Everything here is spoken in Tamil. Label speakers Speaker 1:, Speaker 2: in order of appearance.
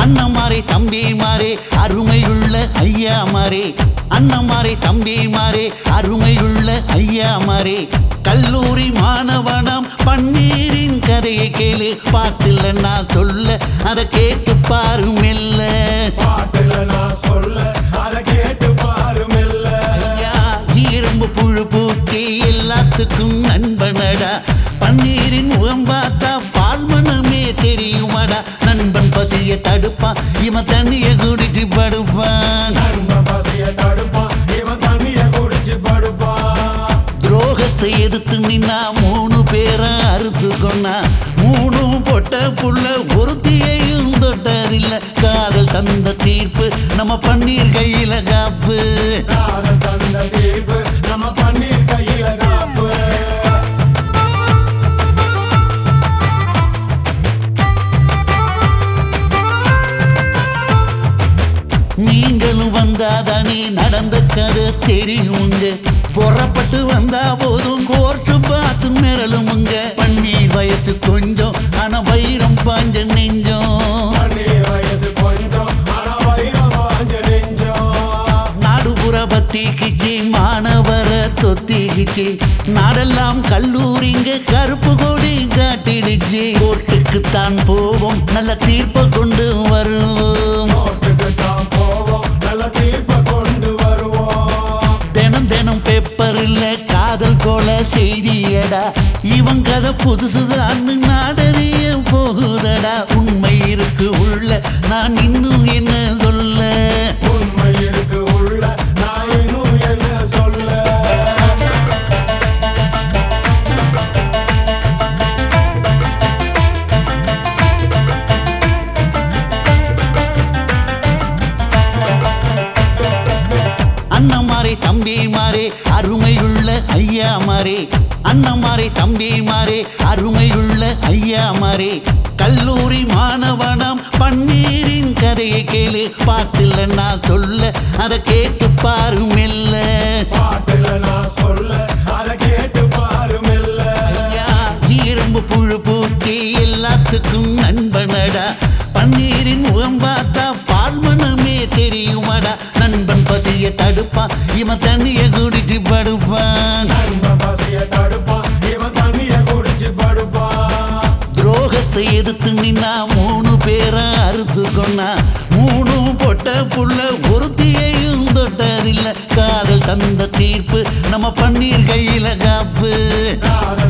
Speaker 1: அண்ணமாரே தம்பிமாரே அருமையுள்ள ஐயாமாரே அண்ணமாரே தம்பிமாரே அருமையுள்ள ஐயாமாரே கல்லூரி மாணவனாம் பன்னீரின் கதையை கேளு பாட்டில் நான் சொல்ல அதை கேட்டு பாரு மெல்ல
Speaker 2: பாட்டுல நான் சொல்ல அத கேட்டு பாரு மெல்ல
Speaker 1: ஐயா, இரும்பு புழு பூச்சி எல்லாத்துக்கும் நண்பனடா பன்னீரின் முகம் பார்த்தா பால்மனமே தெரியுமாடா நண்பன் பசிய தடுப்பான் இவன் தண்ணிய குடிச்சு படுப்பான்
Speaker 2: நண்பன் பசிய தடுப்பான் இவன் தண்ணிய குடிச்சு படுப்பான்
Speaker 1: துரோகத்தை எதிர்த்து நின்னா மூணு பேரை அறுத்து கொன்னா மூணும் பொட்ட புள்ள ஒருத்தியையும் தொட்டதில்ல காதல் தந்த தீர்ப்பு நம்ம பன்னீர் கையில காப்பு
Speaker 2: காதல் தந்த தீர்ப்பு நம்ம பன்னீர் கையில காப்பு
Speaker 1: நீங்களும் வந்தாதானே நடந்த கதை தெரியுங்க புறப்பட்டு வந்தா போதும் கோர்ட்டு பார்த்து மிரளுமுங்க பன்னீர் வயசு கொஞ்சம் ஆனா வைரம் பாஞ்ச நெஞ்சம்
Speaker 2: பன்னீர் வயசு கொஞ்சம் ஆனா வைரம் வாஞ்ச நெஞ்சம்
Speaker 1: நாடுபுற பத்திக்கிச்சு மாணவர தொத்திக்கிச்சு நாடெல்லாம் கல்லூரிங்க கருப்பு கொடி காட்டிடுச்சு கோர்ட்டுக்கு தான் போவோம் நல்ல தீர்ப்பை கொண்டு வருவோம்
Speaker 2: கோர்ட்டுக்கு தான் போவோம் நல்ல தீர்ப்பை கொண்டு வருவோம்
Speaker 1: தினம் தினம் பேப்பர்ல காதல் கொலை செய்தியடா இவன் கதை புதுசுதான் நாடறிய போகுதடா உண்மை இருக்கு உள்ள நான் இன்னும் என்ன சொல்ல
Speaker 2: உண்மை இருக்கு உள்ள நான் இன்னும் என்ன சொல்ல
Speaker 1: அண்ணமாரே தம்பிமாரே அருமையுள்ள ஐயாமாரே அண்ணமாரே தம்பிமாரே அருமையுள்ள ஐயாமாரே கல்லூரி மாணவனாம் பன்னீரின் கதையை கேளு பாட்டில் நான் சொல்ல அதை கேட்டு பாரு மெல்ல
Speaker 2: பாட்டுல நான் சொல்ல அத கேட்டு பாரு மெல்ல
Speaker 1: ஐயா, இரும்பு புழு பூச்சி எல்லாத்துக்கும் நண்பனடா பன்னீரின் முகம் பார்த்தா பால்மனமே தெரியுமாடா நண்பன் பசிய தடுப்பான் இவன் தண்ணிய குடிச்சு படுப்பான்
Speaker 2: நண்பன் பசிய தடுப்பான் இவன் தண்ணிய குடிச்சு படுப்பான்
Speaker 1: துரோகத்தை எதிர்த்து நின்னா மூணு பேரை அறுத்து கொன்னா மூணும் பொட்ட புள்ள ஒருத்தியையும் தொட்டதில்ல காதல் தந்த தீர்ப்பு நம்ம பன்னீர் கையில காப்பு
Speaker 2: காதல்